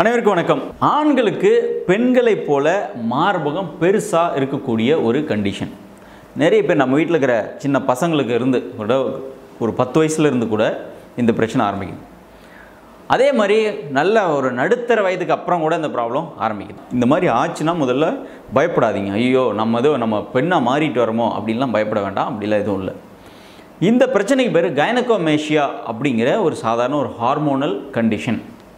அனைவருக்கும் வணக்கம் ஆண்களுக்கு பெண்களைப் போல மார்பகம் பெருசாக இருக்கக்கூடிய ஒரு கண்டிஷன் நிறைய பேர் நம்ம வீட்டில் இருக்கிற சின்ன பசங்களுக்கு இருந்து கூட ஒரு பத்து வயசுல இருந்து கூட இந்த பிரச்சனை ஆரம்பிக்குது அதே மாதிரி நல்ல ஒரு நடுத்தர வயதுக்கு அப்புறம் கூட இந்த ப்ராப்ளம் ஆரம்பிக்குது இந்த மாதிரி ஆச்சுன்னா முதல்ல பயப்படாதீங்க ஐயோ நம்ம ஏதோ நம்ம பெண்ணாக மாறிட்டு வரோமோ அப்படின்லாம் பயப்பட வேண்டாம் அப்படிலாம் எதுவும் இல்லை இந்த பிரச்சனைக்கு பேர் கைனகோமேஷியா அப்படிங்கிற ஒரு சாதாரண ஒரு ஹார்மோனல் கண்டிஷன்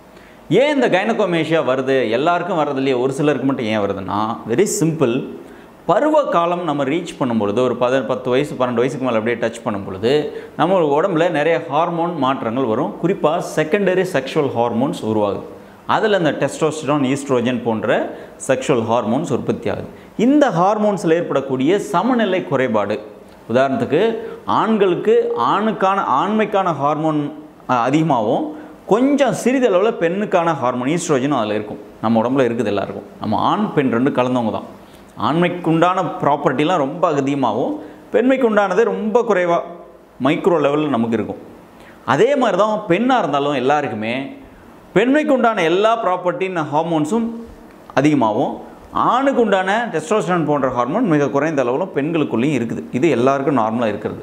ஏன் இந்த கைனகோமேஷியா வருது எல்லாருக்கும் வர்றது இல்லையே ஒரு சிலருக்கு மட்டும் ஏன் வருதுன்னா வெரி சிம்பிள் பருவ காலம் நம்ம ரீச் பண்ணும் பொழுது ஒரு பத பத்து வயசு பன்னெண்டு வயசுக்கு மேலே அப்படியே டச் பண்ணும் பொழுது நம்ம உடம்புல நிறைய ஹார்மோன் மாற்றங்கள் வரும் குறிப்பாக செகண்டரி செக்ஷுவல் ஹார்மோன்ஸ் உருவாகுது அதில் இந்த டெஸ்டோஸ்டிரான் ஈஸ்ட்ரோஜன் போன்ற செக்ஷுவல் ஹார்மோன்ஸ் உற்பத்தி ஆகுது இந்த ஹார்மோன்ஸில் ஏற்படக்கூடிய சமநிலை குறைபாடு உதாரணத்துக்கு ஆண்களுக்கு ஆணுக்கான ஆண்மைக்கான ஹார்மோன் அதிகமாகவும் கொஞ்சம் சிறிதளவில் பெண்ணுக்கான ஹார்மோன் ஈஸ்ட்ரோஜனும் அதில் இருக்கும் நம்ம உடம்புல இருக்குது எல்லாருக்கும் நம்ம ஆண் பெண் ரெண்டு கலந்தவங்க தான் ஆண்மைக்கு உண்டான ப்ராப்பர்ட்டிலாம் ரொம்ப அதிகமாகவும் பெண்மைக்கு உண்டானது ரொம்ப குறைவாக மைக்ரோ லெவலில் நமக்கு இருக்கும் அதே மாதிரி தான் பெண்ணாக இருந்தாலும் எல்லாருக்குமே பெண்மைக்கு உண்டான எல்லா ப்ராப்பர்ட்டின் ஹார்மோன்ஸும் அதிகமாகவும் ஆணுக்கு உண்டான டெஸ்டோஸ்டரான் போன்ற ஹார்மோன் மிக குறைந்த அளவிலும் பெண்களுக்குள்ளேயும் இருக்குது இது எல்லாருக்கும் நார்மலாக இருக்கிறது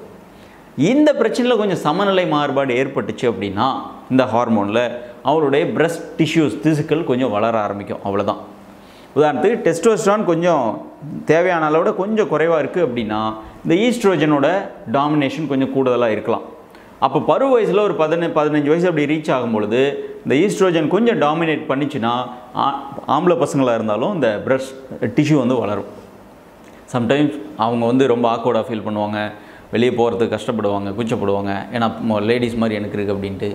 இந்த பிரச்சனையில் கொஞ்சம் சமநிலை மாறுபாடு ஏற்பட்டுச்சு அப்படின்னா இந்த ஹார்மோனில் அவருடைய பிரஸ்ட் டிஷ்யூஸ் திசுக்கள் கொஞ்சம் வளர ஆரம்பிக்கும் அவ்வளோதான் உதாரணத்துக்கு டெஸ்டோஸ்ட்ரான் கொஞ்சம் தேவையான அளவோட கொஞ்சம் குறைவாக இருக்குது அப்படின்னா இந்த ஈஸ்ட்ரோஜனோட டாமினேஷன் கொஞ்சம் கூடுதலாக இருக்கலாம் அப்போ பருவ வயசில் ஒரு பதின பதினஞ்சு வயசு அப்படி ரீச் ஆகும் பொழுது இந்த ஈஸ்ட்ரோஜன் கொஞ்சம் டாமினேட் பண்ணிச்சுன்னா ஆ- ஆம்பளை பசங்களாக இருந்தாலும் இந்த பிரஸ்ட் டிஷ்யூ வந்து வளரும் சம்டைம்ஸ் அவங்க வந்து ரொம்ப ஆக்வர்டாக ஃபீல் பண்ணுவாங்க வெளியே போகிறதுக்கு கஷ்டப்படுவாங்க கூச்சப்படுவாங்க ஏன்னா லேடிஸ் மாதிரி எனக்கு இருக்குது அப்படின்ட்டு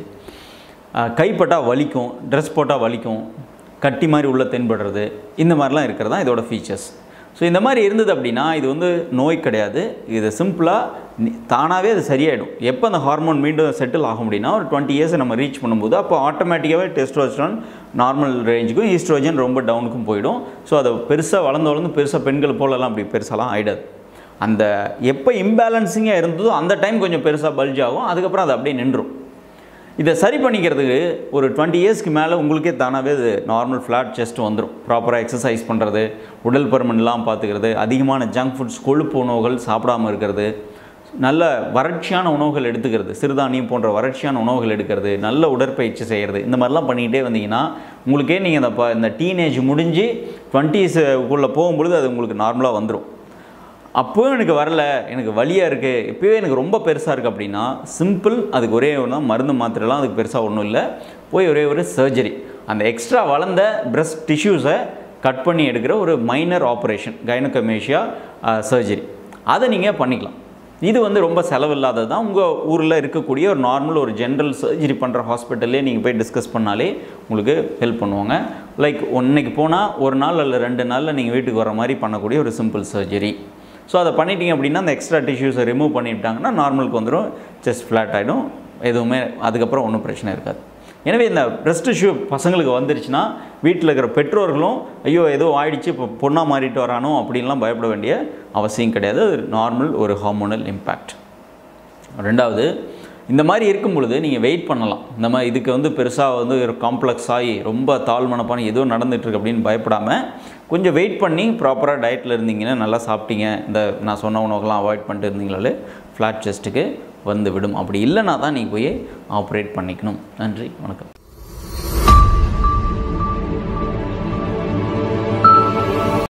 ஆஹ் கைப்பட்டால் வலிக்கும் ட்ரெஸ் போட்டால் வலிக்கும் கட்டி மாதிரி உள்ள தென்படுறது இந்த மாதிரிலாம் இருக்கிறது தான் இதோட ஃபீச்சர்ஸ் ஸோ இந்த மாதிரி இருந்தது அப்படின்னா இது வந்து நோய் கிடையாது இது சிம்பிளாக தானாகவே அது சரியாயிடும் எப்போ அந்த ஹார்மோன் மீண்டும் செட்டில் ஆகும் அப்படின்னா ஒரு டுவெண்ட்டி இயர்ஸ் நம்ம ரீச் பண்ணும்போது அப்போ ஆட்டோமேட்டிக்காகவே டெஸ்ட்ரோஸ்ட்ரான் நார்மல் ரேஞ்சுக்கும் ஈஸ்ட்ரோஜன் ரொம்ப டவுனுக்கும் போயிடும் ஸோ அதை பெருசாக வளர்ந்து வளர்ந்து பெருசாக பெண்கள் போலலாம் அப்படி பெருசாலாம் ஆகிடாது அந்த எப்போ இம்பேலன்சிங்காக இருந்ததோ அந்த டைம் கொஞ்சம் பெருசாக பல்ஜ் ஆகும் அதுக்கப்புறம் அது அப்படியே நின்றும் இதை சரி பண்ணிக்கிறதுக்கு ஒரு டுவெண்ட்டி இயர்ஸ்க்கு மேலே உங்களுக்கே தானாகவே அது நார்மல் ஃப்ளாட் செஸ்ட் வந்துடும் ப்ராப்பராக எக்ஸசைஸ் பண்ணுறது உடல் பருமன்லாம் பார்த்துக்கிறது அதிகமான ஜங்க் ஃபுட்ஸ் கொழுப்பு உணவுகள் சாப்பிடாம இருக்கிறது நல்ல வறட்சியான உணவுகள் எடுத்துக்கிறது சிறுதானியம் போன்ற வறட்சியான உணவுகள் எடுக்கிறது நல்ல உடற்பயிற்சி செய்கிறது இந்த மாதிரிலாம் பண்ணிக்கிட்டே வந்தீங்கன்னா உங்களுக்கே நீங்கள் இந்த ப இந்த டீனேஜ் முடிஞ்சு டுவெண்ட்டீஸுக்குள்ளே போகும்பொழுது அது உங்களுக்கு நார்மலாக வந்துடும் அப்போவும் எனக்கு வரல எனக்கு வலியாக இருக்குது இப்போவே எனக்கு ரொம்ப பெருசாக இருக்குது அப்படின்னா சிம்பிள் அதுக்கு ஒரே ஒன்று மருந்து மாத்திரைலாம் அதுக்கு பெருசாக ஒன்றும் இல்லை போய் ஒரே ஒரு சர்ஜரி அந்த எக்ஸ்ட்ரா வளர்ந்த பிரஸ்ட் டிஷ்யூஸை கட் பண்ணி எடுக்கிற ஒரு மைனர் ஆப்ரேஷன் கைனகமேஷியா சர்ஜரி அதை நீங்கள் பண்ணிக்கலாம் இது வந்து ரொம்ப செலவில்லாதது தான் உங்கள் ஊரில் இருக்கக்கூடிய ஒரு நார்மல் ஒரு ஜென்ரல் சர்ஜரி பண்ணுற ஹாஸ்பிட்டல்லே நீங்கள் போய் டிஸ்கஸ் பண்ணாலே உங்களுக்கு ஹெல்ப் பண்ணுவாங்க லைக் இன்னைக்கு போனால் ஒரு நாள் அல்ல ரெண்டு நாளில் நீங்கள் வீட்டுக்கு வர மாதிரி பண்ணக்கூடிய ஒரு சிம்பிள் சர்ஜரி ஸோ அதை பண்ணிட்டீங்க அப்படின்னா அந்த எக்ஸ்ட்ரா டிஷ்யூஸை ரிமூவ் பண்ணிவிட்டாங்கன்னா நார்மலுக்கு வந்துடும் செஸ்ட் ஃப்ளாட் ஆகிடும் எதுவுமே அதுக்கப்புறம் ஒன்றும் பிரச்சனை இருக்காது எனவே இந்த பிரஸ்ட் இஷ்யூ பசங்களுக்கு வந்துருச்சுன்னா வீட்டில் இருக்கிற பெற்றோர்களும் ஐயோ ஏதோ ஆயிடுச்சு இப்போ பொண்ணாக மாறிட்டு வரானோ அப்படின்லாம் பயப்பட வேண்டிய அவசியம் கிடையாது அது நார்மல் ஒரு ஹார்மோனல் இம்பேக்ட் ரெண்டாவது இந்த மாதிரி இருக்கும் பொழுது நீங்கள் வெயிட் பண்ணலாம் இந்த மாதிரி இதுக்கு வந்து பெருசாக வந்து ஒரு காம்ப்ளெக்ஸ் ஆகி ரொம்ப தாழ்மனப்பான ஏதோ நடந்துட்டுருக்கு அப்படின்னு பயப்படாமல் கொஞ்சம் வெயிட் பண்ணி ப்ராப்பராக டயட்டில் இருந்தீங்கன்னா நல்லா சாப்பிட்டீங்க இந்த நான் சொன்ன உணவுகள்லாம் அவாய்ட் பண்ணிட்டு இருந்தீங்களாலே ஃப்ளாட் செஸ்ட்டுக்கு வந்து விடும் அப்படி இல்லைனா தான் நீங்கள் போய் ஆப்ரேட் பண்ணிக்கணும் நன்றி வணக்கம்